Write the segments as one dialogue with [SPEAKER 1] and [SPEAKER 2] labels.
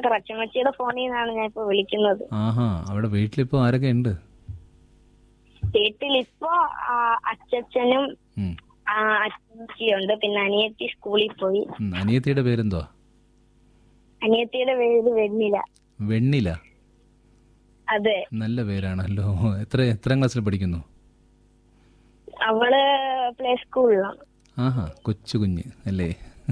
[SPEAKER 1] റച്ചമ്മച്ചിയുടെ ഫോണിൽ നിന്നാണ് ഞാൻ ഇപ്പൊ വിളിക്കുന്നത്
[SPEAKER 2] ആഹാ അവിടെ വീട്ടിലിപ്പോ ആരൊക്കെ ഉണ്ട്
[SPEAKER 1] വീട്ടിലിപ്പോ ആ, അച്ചച്ചനും
[SPEAKER 2] ഉം.
[SPEAKER 1] ആ, അച്ചച്ചിയുണ്ട് പിന്നെ അനിയത്തി സ്കൂളിൽ പോയി
[SPEAKER 2] ഉം, അനിയത്തിയുടെ പേരെന്തോ
[SPEAKER 1] അനിയത്തിയുടെ പേര് വെണ്ണില
[SPEAKER 2] വെണ്ണില
[SPEAKER 1] അതെ
[SPEAKER 2] നല്ല പേരാണല്ലോ എത്ര എത്രാം ക്ലാസ്സിൽ പഠിക്കുന്നു
[SPEAKER 1] അവള് പ്ലേ സ്കൂളിലാണ്
[SPEAKER 2] ആഹാ കൊച്ചു കുഞ്ഞ് അല്ലേ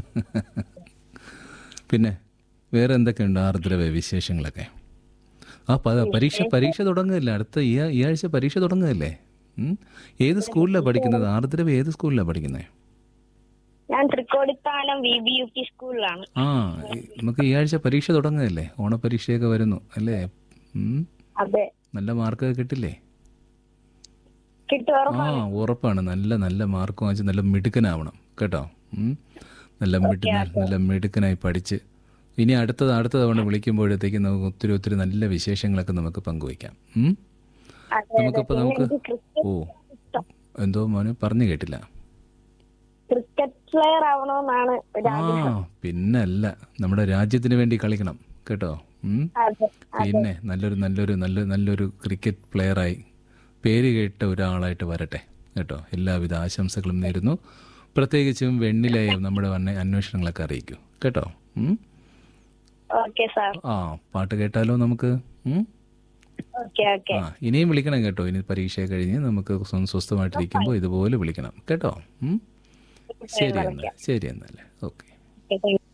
[SPEAKER 2] പിന്നെ വേറെ എന്തൊക്കെയുണ്ട് ആർദ്രവ വിശേഷങ്ങളൊക്കെ ആ പ- പരീക്ഷ പരീക്ഷ തുടങ്ങുകയല്ലേ അടുത്ത ഈ ആ- ഈ ആഴ്ച പരീക്ഷ തുടങ്ങുകയല്ലേ ഉം? ഏത് സ്കൂളിലാണ് പഠിക്കുന്നത് ആർദ്രവ ഏത് സ്കൂളിലാണ് പഠിക്കുന്നത്
[SPEAKER 1] ഞാൻ Thrikkodithanam V B U P സ്കൂളിലാണ്
[SPEAKER 2] ആ ഈ- നമുക്ക് ഈ ആഴ്ച പരീക്ഷ തുടങ്ങുകയല്ലേ ഓണപരീക്ഷയൊക്കെ വരുന്നു അല്ലേ ഉം?
[SPEAKER 1] അതെ
[SPEAKER 2] നല്ല മാർക്കൊക്കെ കിട്ടില്ലേ
[SPEAKER 1] കിട്ടും
[SPEAKER 2] ആ ഉറപ്പാണ് നല്ല നല്ല മാർക്ക് വാങ്ങിച്ച് നല്ല മിടുക്കനാവണം കേട്ടോ ഉം. നല്ല മിടു നല്ല മിടുക്കനായി പഠിച്ച് ഇനി അടുത്തത് അടുത്ത തവണ വിളിക്കുമ്പോഴത്തേക്ക് നമുക്ക് ഒത്തിരി ഒത്തിരി നല്ല വിശേഷങ്ങളൊക്കെ നമുക്ക് പങ്കുവയ്ക്കാം ഉം.
[SPEAKER 1] അതെ
[SPEAKER 2] നമുക്കിപ്പോൾ നമുക്ക്
[SPEAKER 1] എനിക്ക് ക്രിക്കറ്റ്
[SPEAKER 2] ഓ എന്തോ മോനെ പറഞ്ഞു കേട്ടില്ല
[SPEAKER 1] ക്രിക്കറ്റ് പ്ലെയർ ആവണമെന്നാണ് ഒരു
[SPEAKER 2] ആ
[SPEAKER 1] ആഗ്രഹം
[SPEAKER 2] പിന്നല്ല നമ്മുടെ രാജ്യത്തിന് വേണ്ടി കളിക്കണം കേട്ടോ ഉം.
[SPEAKER 1] അതെ
[SPEAKER 2] പിന്നെ നല്ലൊരു നല്ലൊരു നല്ല നല്ലൊരു ക്രിക്കറ്റ് പ്ലെയറായി പേര് കേട്ട ഒരാളായിട്ട് വരട്ടെ കേട്ടോ എല്ലാവിധ ആശംസകളും നേരുന്നു പ്രത്യേകിച്ചും വെണ്ണിലയും നമ്മുടെ വന്ന അന്വേഷണങ്ങളൊക്കെ അറിയിക്കൂ കേട്ടോ ഉം?
[SPEAKER 1] ഓക്കെ സാർ
[SPEAKER 2] ആ പാട്ട് കേട്ടാലോ നമുക്ക് ഉം?
[SPEAKER 1] ഓക്കെ ഓക്കെ
[SPEAKER 2] ആ ഇനിയും വിളിക്കണം കേട്ടോ ഇനി പരീക്ഷ കഴിഞ്ഞ് നമുക്ക് സ്വ- സ്വസ്ഥമായിട്ടിരിക്കുമ്പോൾ ഇതുപോലെ വിളിക്കണം കേട്ടോ ഉം? ശരി എന്നാൽ ശരി എന്നാൽ ഓക്കെ
[SPEAKER 1] ഓക്കെ താങ്ക് യു